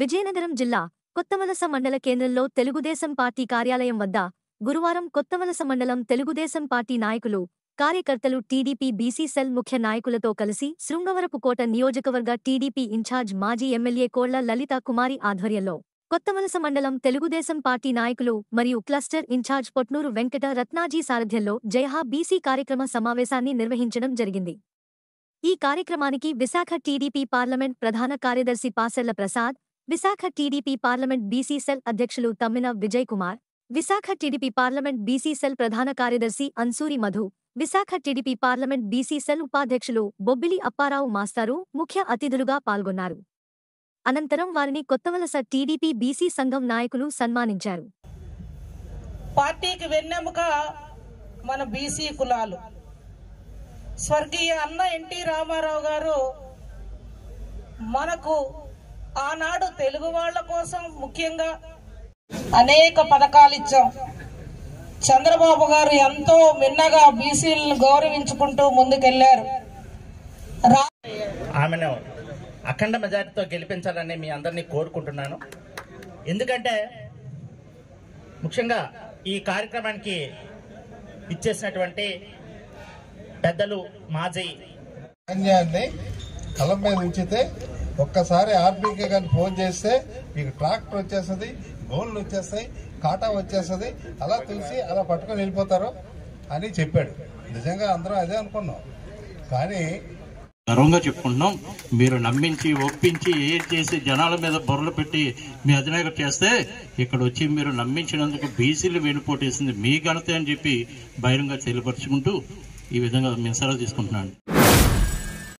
విజయనగరం జిల్లా కొత్తవలస మండల కేంద్రంలో తెలుగుదేశం పార్టీ కార్యాలయం వద్ద గురువారం కొత్తవలస మండలం తెలుగుదేశం పార్టీ నాయకులు కార్యకర్తలు టీడీపీ బీసీ సెల్ ముఖ్య నాయకులతో కలిసి శృంగవరపుకోట నియోజకవర్గ టీడీపీ ఇన్ఛార్జ్ మాజీ ఎమ్మెల్యే కోళ్ల లలితా కుమారి ఆధ్వర్యంలో కొత్తవలస మండలం తెలుగుదేశం పార్టీ నాయకులు మరియు క్లస్టర్ ఇన్ఛార్జ్ పొట్నూరు వెంకట రత్నాజీ సారథ్యంలో జయహా బీసీ కార్యక్రమ సమావేశాన్ని నిర్వహించడం జరిగింది ఈ కార్యక్రమానికి విశాఖ టీడీపీ పార్లమెంట్ ప్రధాన కార్యదర్శి Pasella Prasad Visakha TDP parliament BC cell అధ్యక్షులు Tammina Vijay Kumar Visakha TDP parliament BC cell ప్రధాన కార్యదర్శి Ansuri Madhu Visakha TDP parliament BC cell ఉపాధ్యక్షులు బొబ్బిలి అప్పారావు మాస్టారు ముఖ్య అతిథులుగా పాల్గొన్నారు అనంతరం వారిని కొత్తవలస టీడీపీ బీసీ సంఘం నాయకులు సన్మానించారు పార్టీకి వెన్నెముక మన బీసీ కులాలు స్వర్గీయ అన్న ఎన్టీ రామారావు గారు మనకు ఆనాడు తెలుగు వాళ్ళ కోసం ముఖ్యంగా అనేక పథకాలు ఇచ్చాం చంద్రబాబు గారు ఎంతో మిన్నగా బీసీలను గౌరవించుకుంటూ ముందుకెళ్లారు రా ఆమెను అఖండ మెజార్టీతో గెలిపించాలని మీ అందరినీ కోరుకుంటున్నాను ఎందుకంటే ముఖ్యంగా ఈ కార్యక్రమానికి ఇచ్చేసినటువంటి పెద్దలు మాజీ ధాన్యాన్ని కలం మీద ఉంచితే ఒక్కసారి ఆర్బీకే కానీ ఫోన్ చేస్తే మీకు ట్రాక్టర్ వచ్చేస్తుంది గోళ్ళు వచ్చేస్తాయి కాటా వచ్చేస్తుంది అలా తెలిసి అలా పట్టుకొని వెళ్ళిపోతారు అని చెప్పాడు నిజంగా అందరం అదే అనుకున్నాం కానీ గర్వంగా చెప్పుకుంటున్నాం మీరు నమ్మించి ఒప్పించి ఏం చేసి జనాల మీద బొర్రలు పెట్టి మీ అధినాయకుడు చేస్తే ఇక్కడ వచ్చి మీరు నమ్మించినందుకు బీసీలు వెనుపోటేసింది మీ ఘనత అని చెప్పి బహిరంగ తెలియపరుచుకుంటూ ఈ విధంగా మేము సెలవు తీసుకుంటున్నాను